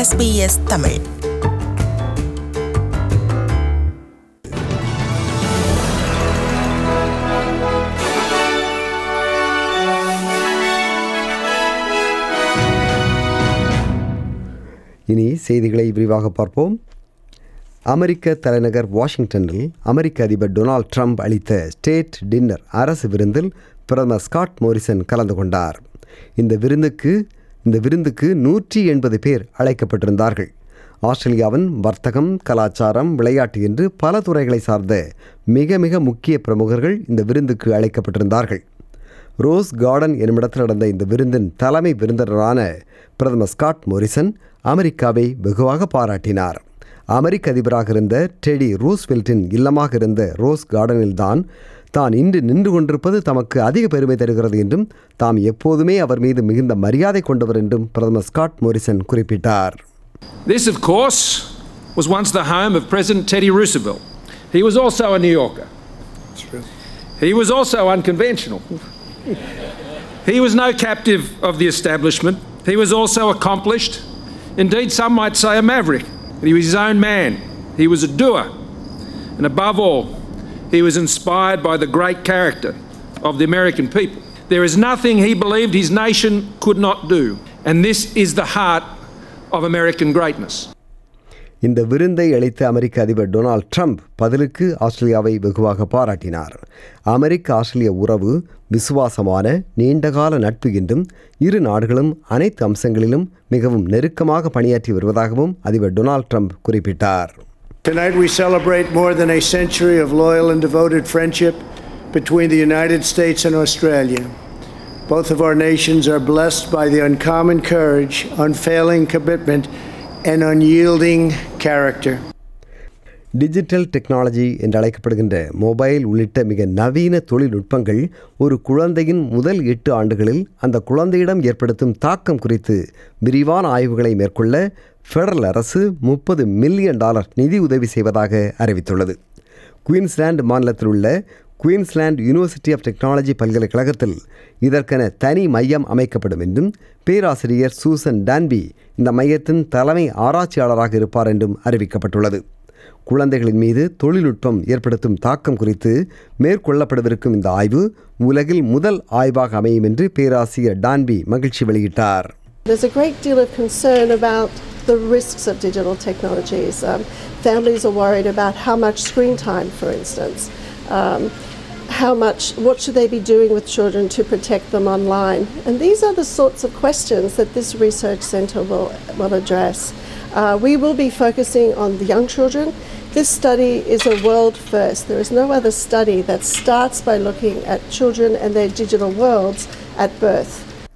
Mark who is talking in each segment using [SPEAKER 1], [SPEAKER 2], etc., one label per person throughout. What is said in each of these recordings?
[SPEAKER 1] SBS Tamil
[SPEAKER 2] இனி செய்திகளை விரிவாக பார்ப்போம் அமெரிக்க தலைநகர் வாஷிங்டனில் அமெரிக்க அதிபர் டொனால்ட் ட்ரம்ப் அளித்த ஸ்டேட் டின்னர் அரசு விருந்தில் பிரதமர் ஸ்காட் மோரிசன் கலந்து கொண்டார் இந்த விருந்துக்கு இந்த விருந்துக்கு நூற்றி எண்பது பேர் அழைக்கப்பட்டிருந்தார்கள் ஆஸ்திரேலியாவின் வர்த்தகம் கலாச்சாரம் விளையாட்டு என்று பல துறைகளை சார்ந்த மிக மிக முக்கிய பிரமுகர்கள் இந்த விருந்துக்கு அழைக்கப்பட்டிருந்தார்கள் ரோஸ் கார்டன் என்னுமிடத்தில் நடந்த இந்த விருந்தின் தலைமை விருந்தினரான பிரதமர் ஸ்காட் மோரிசன் அமெரிக்காவை வெகுவாக பாராட்டினார் அமெரிக்க அதிபராக இருந்த டெடி ரூஸ்வெல்ட்டின் இல்லமாக இருந்த ரோஸ் கார்டனில்தான் தான் இன்று நின்று கொண்டிருப்பது தமக்கு அதிக பெருமை தருகிறது என்றும் தாம் எப்போதுமே அவர் மீது மிகுந்த மரியாதை கொண்டவர் என்றும் பிரதமர் ஸ்காட் மோரிசன் குறிப்பிட்டார்
[SPEAKER 3] This, of course, was once the home of President Teddy Roosevelt. He was also a New Yorker. He was also unconventional. he was no captive of the establishment. He was also accomplished. Indeed, some might say a maverick. But he was his own man. He was a doer. And above all, he was inspired by the great character of the American people. There is nothing he believed his nation could not do. And this is the heart of American greatness.
[SPEAKER 2] இந்த விருந்தை அளித்த அமெரிக்க அதிபர் Donald Trump பதிலுக்கு ஆஸ்திரேலியாவை வெகுவாக பாராட்டினார் அமெரிக்க ஆஸ்திரேலிய உறவு விசுவாசமான நீண்டகால நட்பு என்றும் இரு நாடுகளும் அனைத்து அம்சங்களிலும் மிகவும் நெருக்கமாக பணியாற்றி வருவதாகவும் அதிபர் டொனால்ட் ட்ரம்ப் குறிப்பிட்டார்
[SPEAKER 4] Tonight we celebrate more than a century of loyal and devoted friendship between the United States and Australia. Both of our nations are blessed by the uncommon courage, unfailing commitment, and unyielding character.
[SPEAKER 2] Digital technology என்று அழைக்கப்படுகின்ற mobile உள்ளிட்ட மிக நவீன தொழில்நுட்பங்கள் ஒரு குழந்தையின் முதல் எட்டு ஆண்டுகளில் அந்த குழந்தையிடம் ஏற்படுத்தும் தாக்கம் குறித்து விரிவான ஆய்வுகளை மேற்கொள்ள ஃபெடரல் அரசு முப்பது மில்லியன் டாலர் நிதி உதவி செய்வதாக அறிவித்துள்ளது குயின்ஸ்லாந்து மாநிலத்தில் உள்ள குயின்ஸ்லாந்து யூனிவர்சிட்டி ஆஃப் டெக்னாலஜி பல்கலைக்கழகத்தில் இதற்கென தனி மையம் அமைக்கப்படும் என்றும் பேராசிரியர் சூசன் டான்பி இந்த மையத்தின் தலைமை ஆராய்ச்சியாளராக இருப்பார் என்றும் அறிவிக்கப்பட்டுள்ளது குழந்தைகளின் மீது தொழில்நுட்பம் ஏற்படுத்தும் தாக்கம் குறித்து மேற்கொள்ளப்படவிருக்கும் இந்த ஆய்வு உலகில் முதல் ஆய்வாக அமையும் என்று பேராசிரியர் டான்பி மகிழ்ச்சி வெளியிட்டார்
[SPEAKER 5] There's a great deal of concern about the risks of digital technologies. Um, families are worried about how much screen time, for instance. Um, how much, what should they be doing with children to protect them online? And these are the sorts of questions that this research centre will, will address. Uh, we will be focusing on the young children. This study is a world first. There is no other study that starts by looking at children and their digital worlds at birth.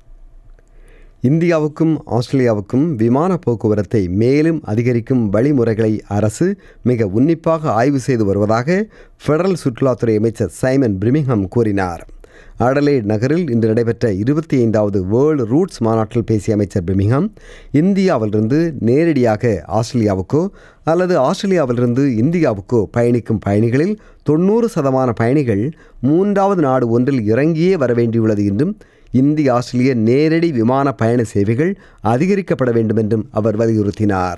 [SPEAKER 2] இந்தியாவுக்கும் ஆஸ்திரேலியாவுக்கும் விமான போக்குவரத்தை மேலும் அதிகரிக்கும் வழிமுறைகளை அரசு மிக உன்னிப்பாக ஆய்வு செய்து வருவதாக ஃபெடரல் சுற்றுலாத்துறை அமைச்சர் சைமன் பிரிமிங்ஹம் கூறினார் அடலேட் நகரில் இன்று நடைபெற்ற இருபத்தி ஐந்தாவது வேர்ல்டு ரூட்ஸ் மாநாட்டில் பேசிய அமைச்சர் பிரிமிங்ஹம் இந்தியாவிலிருந்து நேரடியாக ஆஸ்திரேலியாவுக்கோ அல்லது ஆஸ்திரேலியாவிலிருந்து இந்தியாவுக்கோ பயணிக்கும் பயணிகளில் தொண்ணூறு சதமான பயணிகள் மூன்றாவது நாடு ஒன்றில் இறங்கியே வர வேண்டியுள்ளது என்றும் இந்திய ஆஸ்திரேலிய நேரடி விமான பயண சேவைகள் அதிகரிக்கப்பட வேண்டும் என்றும் அவர் வலியுறுத்தினார்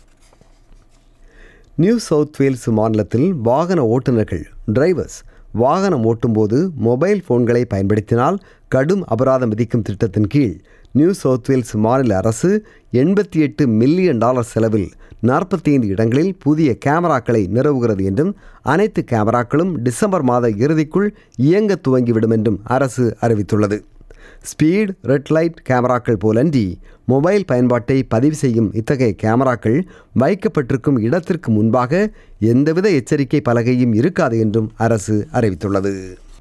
[SPEAKER 2] நியூ சவுத் வேல்ஸ் மாநிலத்தில் வாகன ஓட்டுநர்கள் டிரைவர்ஸ் வாகனம் ஓட்டும்போது மொபைல் ஃபோன்களை பயன்படுத்தினால் கடும் அபராதம் விதிக்கும் திட்டத்தின் கீழ் நியூ சவுத் வேல்ஸ் மாநில அரசு எண்பத்தி எட்டு மில்லியன் டாலர் செலவில் நாற்பத்தி ஐந்து இடங்களில் புதிய கேமராக்களை நிறுவுகிறது என்றும் அனைத்து கேமராக்களும் டிசம்பர் மாத இறுதிக்குள் இயங்க துவங்கிவிடும் என்றும் அரசு அறிவித்துள்ளது ஸ்பீட் ரெட் லைட் கேமராக்கள் போலன்றி மொபைல் பயன்பாட்டை பதிவு செய்யும் இத்தகைய கேமராக்கள் வைக்கப்பட்டிருக்கும் இடத்திற்கு முன்பாக எந்தவித எச்சரிக்கை பலகையும் இருக்காது என்றும் அரசு அறிவித்துள்ளது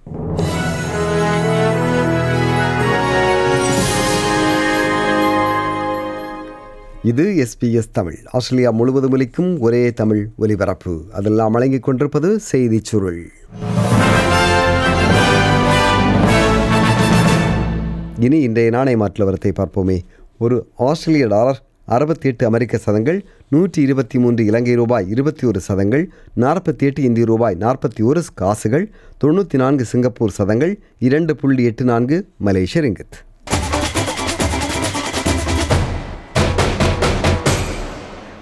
[SPEAKER 2] இது எஸ்பிஎஸ் தமிழ் ஆஸ்திரேலியா முழுவதும் ஒலிக்கும் ஒரே தமிழ் ஒலிபரப்பு அதெல்லாம் வழங்கிக் கொண்டிருப்பது செய்திச் சுருள் இனி இன்றைய நாணய மாற்று வரத்தை பார்ப்போமே ஒரு ஆஸ்திரேலிய டாலர் அறுபத்தி எட்டு அமெரிக்க சதங்கள் நூற்றி இருபத்தி மூன்று இலங்கை ரூபாய் இருபத்தி ஒரு சதங்கள் நாற்பத்தி எட்டு இந்திய ரூபாய் நாற்பத்தி ஒரு காசுகள் தொண்ணூற்றி நான்கு சிங்கப்பூர் சதங்கள் இரண்டு புள்ளி எட்டு நான்கு மலேசிய ரிங்கத்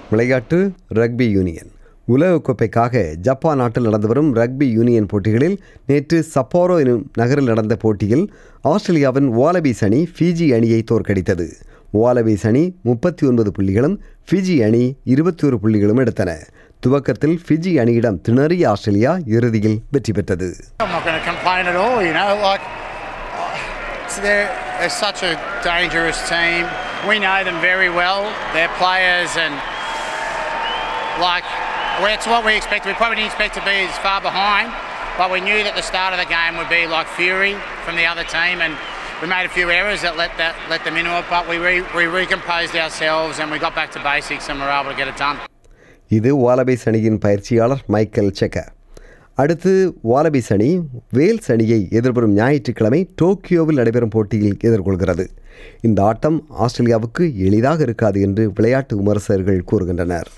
[SPEAKER 2] விளையாட்டு ரக்பி யூனியன் உலகக்கோப்பைக்காக ஜப்பான் நாட்டில் நடந்து வரும் ரக்பி யூனியன் போட்டிகளில் நேற்று சப்போரோ எனும் நகரில் நடந்த போட்டியில் ஆஸ்திரேலியாவின் வாலபீஸ் அணி ஃபிஜி அணியை தோற்கடித்தது வாலபீஸ் அணி முப்பத்தி ஒன்பது புள்ளிகளும் ஃபிஜி அணி இருபத்தி ஒரு புள்ளிகளும் எடுத்தன துவக்கத்தில் ஃபிஜி அணியிடம் திணறிய ஆஸ்திரேலியா இறுதியில் வெற்றி பெற்றது
[SPEAKER 1] I'm not going to complain at all, you know. Like, so they're, they're such a dangerous team. We know them very well. They're players, and like, well, it's what we expected. We probably didn't expect to be as far behind, but we knew that the start of the game would be like fury from the other team, and we made a few errors that let that let them into it. But we re, we recomposed ourselves, and we got back to basics, and we were able to get it done.
[SPEAKER 2] இது வாலபீஸ் அணியின் பயிற்சியாளர் Michael checker அடுத்து வாலபீஸ் அணி Wales அணியை எதிர்வரும் ஞாயிற்றுக்கிழமை டோக்கியோவில் நடைபெறும் போட்டியில் எதிர்கொள்கிறது இந்த ஆட்டம் ஆஸ்திரேலியாவுக்கு எளிதாக இருக்காது என்று விளையாட்டு விமர்சகர்கள் கூறுகின்றனர்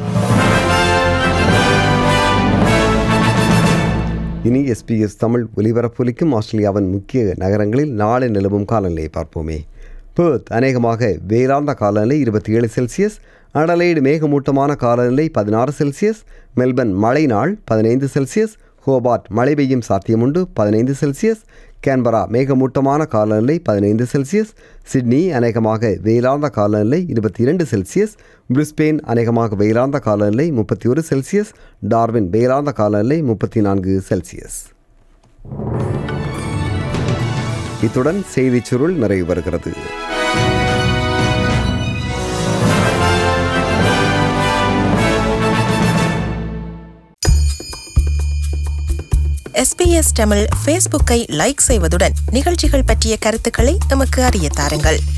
[SPEAKER 2] இனி எஸ்பிஎஸ் தமிழ் ஒலிபரப்பொலிக்கும் ஆஸ்திரேலியாவின் முக்கிய நகரங்களில் நாளை நிலவும் காலநிலையை பார்ப்போமே பேர்த் அநேகமாக வேளாந்த காலநிலை இருபத்தி ஏழு செல்சியஸ் அடலைடு மேகமூட்டமான காலநிலை பதினாறு செல்சியஸ் மெல்பர்ன் மழை நாள் பதினைந்து செல்சியஸ் ஹோபார்ட் மழை பெய்யும் சாத்தியமுண்டு பதினைந்து செல்சியஸ் கேன்பரா மேகமூட்டமான காலநிலை பதினைந்து செல்சியஸ் சிட்னி அநேகமாக வெயிலார்ந்த காலநிலை இருபத்தி இரண்டு செல்சியஸ் பிரிஸ்பெயின் அநேகமாக வெயிலார்ந்த காலநிலை முப்பத்தி ஒரு செல்சியஸ் டார்வின் வெயிலார்ந்த காலநிலை முப்பத்தி நான்கு செல்சியஸ் இத்துடன் செய்திச் சுருள் நிறைவு வருகிறது
[SPEAKER 6] எஸ்பிஎஸ் தமிழ் ஃபேஸ்புக்கை லைக் செய்வதுடன் நிகழ்ச்சிகள் பற்றிய கருத்துக்களை எமக்கு அறிய தாருங்கள்